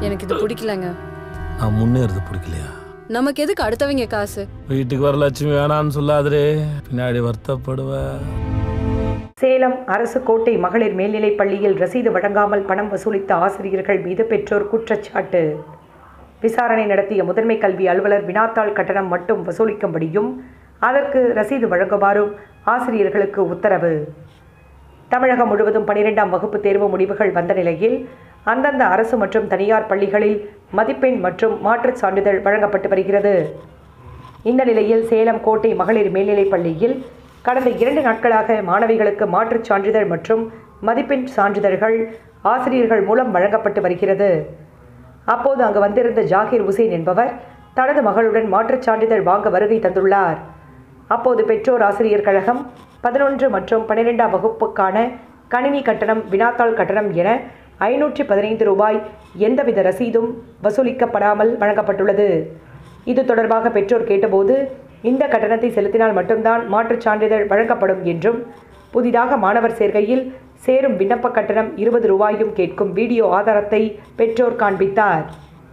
எனக்கு இது பிடிக்கலங்க நான் முன்னேறது பிடிக்கலையா நமக்கு எதுக்கு அடுத்தவங்க காசு வீட்டுக்கு வர லட்சுமி வேணான்னு சொல்லாதே பின்னாடி வருத்தப்படுவ சேலம் அரசு கோட்டை மகளிர் மேல்நிலைப் பள்ளியில் ரசீது வழங்காமல் பணம் வசூலித்த ஆசிரியர்கள் மீது பெற்றோர் குற்றச்சாட்டு விசாரணை நடத்திய முதன்மை கல்வி அலுவலர் வினாத்தாள் கட்டணம் மட்டும் வசூலிக்கும்படியும் அதற்கு ரசீது வழங்குமாறும் ஆசிரியர்களுக்கு உத்தரவு தமிழகம் முழுவதும் பனிரெண்டாம் வகுப்பு தேர்வு முடிவுகள் வந்த நிலையில் அந்தந்த அரசு மற்றும் தனியார் பள்ளிகளில் மதிப்பெண் மற்றும் மாற்றுச் சான்றிதழ் வழங்கப்பட்டு வருகிறது இந்த நிலையில் சேலம் கோட்டை மகளிர் மேல்நிலைப் பள்ளியில் கடந்த இரண்டு நாட்களாக மாணவிகளுக்கு மாற்றுச் சான்றிதழ் மற்றும் மதிப்பெண் சான்றிதழ்கள் ஆசிரியர்கள் மூலம் வழங்கப்பட்டு வருகிறது அப்போது அங்கு வந்திருந்த ஜாகிர் உசேன் என்பவர் தனது மகளுடன் மாற்றுச் சான்றிதழ் வாங்க வருகை தந்துள்ளார் அப்போது பெற்றோர் ஆசிரியர் கழகம் பதினொன்று மற்றும் பன்னிரெண்டாம் வகுப்புக்கான கணினி கட்டணம் வினாத்தாள் கட்டணம் என ஐநூற்றி பதினைந்து ரூபாய் எந்தவித ரசீதும் வசூலிக்கப்படாமல் வழங்கப்பட்டுள்ளது இது தொடர்பாக பெற்றோர் கேட்டபோது இந்த கட்டணத்தை செலுத்தினால் மட்டும்தான் மாற்றுச் சான்றிதழ் வழங்கப்படும் என்றும் புதிதாக மாணவர் சேர்க்கையில் சேரும் விண்ணப்ப கட்டணம் இருபது ரூபாயும் கேட்கும் வீடியோ ஆதாரத்தை பெற்றோர் காண்பித்தார்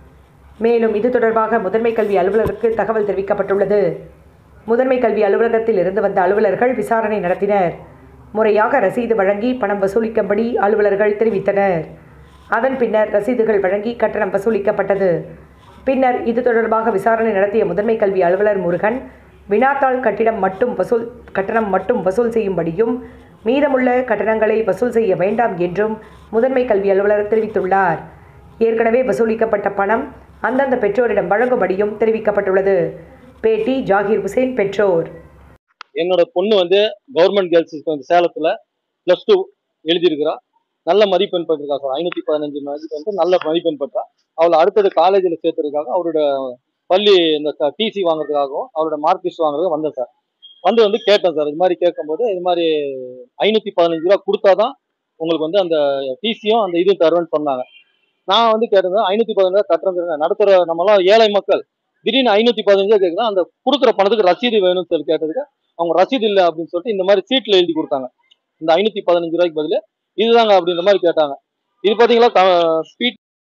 மேலும் இது தொடர்பாக முதன்மை கல்வி அலுவலருக்கு தகவல் தெரிவிக்கப்பட்டுள்ளது முதன்மை கல்வி அலுவலகத்தில் இருந்து வந்த அலுவலர்கள் விசாரணை நடத்தினர் முறையாக ரசீது வழங்கி பணம் வசூலிக்கும்படி அலுவலர்கள் தெரிவித்தனர் அதன் பின்னர் ரசீதுகள் வழங்கி கட்டணம் வசூலிக்கப்பட்டது பின்னர் இது தொடர்பாக விசாரணை நடத்திய முதன்மை கல்வி அலுவலர் முருகன் வினாத்தாள் கட்டிடம் மட்டும் வசூல் கட்டணம் மட்டும் வசூல் செய்யும்படியும் மீதமுள்ள கட்டணங்களை வசூல் செய்ய வேண்டாம் என்றும் முதன்மை கல்வி அலுவலர் தெரிவித்துள்ளார் ஏற்கனவே வசூலிக்கப்பட்ட பணம் அந்தந்த பெற்றோரிடம் வழங்கும்படியும் தெரிவிக்கப்பட்டுள்ளது பேட்டி ஜாகிர் ஹுசேன் பெற்றோர் என்னோட பொண்ணு வந்து கவர்மெண்ட் கேர்ள்ஸ் வந்து சேலத்துல பிளஸ் டூ எழுதியிருக்கிறா நல்ல மதிப்பெண் பெற்றிருக்கா சார் ஐநூத்தி பதினஞ்சு மதிப்பெண் நல்ல மதிப்பெண் பெற்றா அவளை அடுத்தது காலேஜில் சேர்த்துறதுக்காக அவரோட பள்ளி இந்த டிசி வாங்குறதுக்காகவும் அவரோட மார்க் லிஸ்ட் வாங்குறதுக்கு வந்தேன் சார் வந்து வந்து கேட்டேன் சார் இது மாதிரி கேட்கும்போது இது மாதிரி ஐநூத்தி பதினஞ்சு ரூபா கொடுத்தாதான் உங்களுக்கு வந்து அந்த டிசியும் அந்த இதுவும் தருவேன்னு சொன்னாங்க நான் வந்து கேட்டது ஐநூத்தி பதினஞ்சு ரூபா கட்டுறது நடத்துற நம்மளாம் ஏழை மக்கள் திடீர்னு ஐநூத்தி பதினஞ்சு ரூபா கேட்குறோம் அந்த கொடுக்குற பணத்துக்கு ரசீது வேணும்னு சொல்லி கேட்டதுக்கு அவங்க ரசீது இல்லை அப்படின்னு சொல்லிட்டு இந்த மாதிரி சீட்ல எழுதி கொடுத்தாங்க இந்த ஐநூத்தி பதினஞ்சு ரூபாய்க்கு பதில் இதுதாங்க அப்படின்ற மாதிரி கேட்டாங்க இது பாத்தீங்களா ஸ்பீட்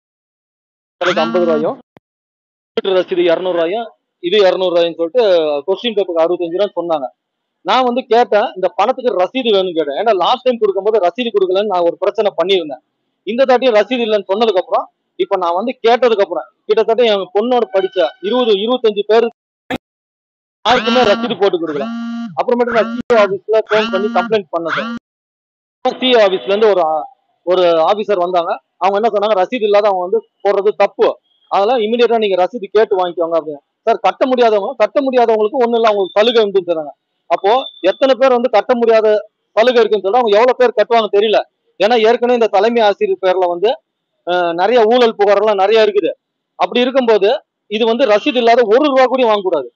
ஐம்பது ரூபாயும் மீட்டர் ரசீது இரநூறுவாயும் இது இரநூறுவாயும் சொல்லிட்டு கொஸ்டின் பேப்பருக்கு அறுபத்தஞ்சு ரூபான்னு சொன்னாங்க நான் வந்து கேட்டேன் இந்த பணத்துக்கு ரசீது வேணும்னு கேட்டேன் ஏன்னா லாஸ்ட் டைம் கொடுக்கும்போது ரசீது கொடுக்கலன்னு நான் ஒரு பிரச்சனை பண்ணியிருந்தேன் இந்த தாட்டியும் ரசீது இல்லைன்னு சொன்னதுக்கு அப்புறம் இப்ப நான் வந்து கேட்டதுக்கு அப்புறம் கிட்டத்தட்ட என் பொண்ணோட படிச்ச இருபது இருபத்தஞ்சு பேர் யாருக்குமே ரசீது போட்டு கொடுக்கல அப்புறமேட்டு நான் சிஓ ஆபீஸ்ல ஃபோன் பண்ணி கம்ப்ளைண்ட் பண்ணேன் சிஓ ஆபீஸ்ல இருந்து ஒரு ஒரு ஆபீசர் வந்தாங்க அவங்க என்ன சொன்னாங்க ரசீது இல்லாத அவங்க வந்து போடுறது தப்பு அதெல்லாம் இமீடியட்டா நீங்க ரசீது கேட்டு வாங்கிக்கோங்க அப்படின்னு சார் கட்ட முடியாதவங்க கட்ட முடியாதவங்களுக்கு ஒண்ணு இல்ல அவங்களுக்கு சலுகை உண்டுன்னு சொன்னாங்க அப்போ எத்தனை பேர் வந்து கட்ட முடியாத சலுகை இருக்குன்னு சொல்லிட்டு அவங்க எவ்வளவு பேர் கட்டுவாங்க தெரியல ஏன்னா ஏற்கனவே இந்த தலைமை ஆசிரியர் பேர்ல வந்து அஹ், நிறைய ஊழல் புகார் எல்லாம் நிறைய இருக்குது அப்படி இருக்கும்போது இது வந்து ரசீது இல்லாத ஒரு ரூபா கூட வாங்கக்கூடாது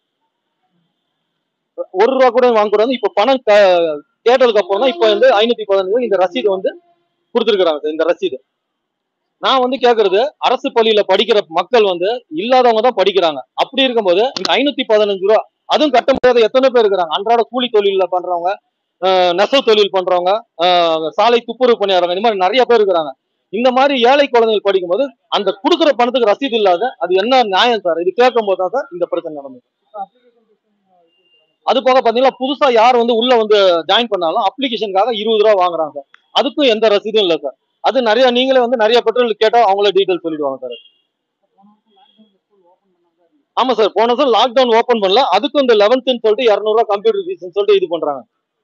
ஒரு ரூபா கூட வாங்கக்கூடாது இப்ப பணம் க- கேட்டதுக்கு அப்புறம் தான் இப்ப வந்து ஐநூத்தி பதினஞ்சு இந்த ரசீது வந்து கொடுத்துருக்காங்க சார் இந்த ரசீது நான் வந்து கேக்குறது அரசு பள்ளியில படிக்கிற மக்கள் வந்து இல்லாதவங்க தான் படிக்கிறாங்க அப்படி இருக்கும்போது இந்த ஐநூத்தி பதினஞ்சு ரூபா அதுவும் கட்ட முடியாத எத்தனை பேர் இருக்கிறாங்க அன்றாட கூலி தொழில பண்றவங்க ஆஹ் நெசவு தொழில் பண்றவங்க ஆஹ் சாலை துப்புரவு பணியாளர்கள் இந்த மாதிரி நிறைய பேர் இருக்கிறாங்க இந்த மாதிரி ஏழை குழந்தைகள் படிக்கும்போது அந்த கொடுக்குற பணத்துக்கு ரசீது இல்லாத அது என்ன நியாயம் சார் இது கேட்கும் போது தான் சார் இந்த பிரச்சனை நடந்தது அது போக பாத்தீங்கன்னா புதுசா யார் வந்து உள்ள வந்து ஜாயின் பண்ணாலும் அப்ளிகேஷனுக்காக இருபது ரூபா வாங்குறாங்க சார் அதுக்கும் எந்த ரசீதும் இல்லை சார் அது நிறைய நீங்களே வந்து நிறைய பெட்ரோல் கேட்டா அவங்களே டீடைல் சொல்லிடுவாங்க சார் ஆமா சார் போன சார் லாக்டவுன் ஓபன் பண்ணல அதுக்கும் இந்த லெவன்த்னு சொல்லிட்டு இரநூறுவா கம்ப்யூட்டர் ஃபீஸ்னு சொல்லிட்டு இது பண்றாங்க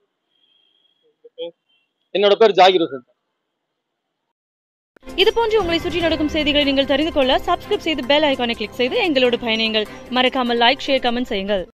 என்னோட பேர் ஜாகிர் சார் இது போன்று உங்களை சுற்றி நடக்கும் செய்திகளை நீங்கள் தெரிந்து கொள்ள சப்ஸ்கிரைப் செய்து பெல் ஐகானை கிளிக் செய்து எங்களோடு பயணியுங்கள் மறக்காமல் லைக் ஷேர் கமெண்ட் செய்யுங்கள்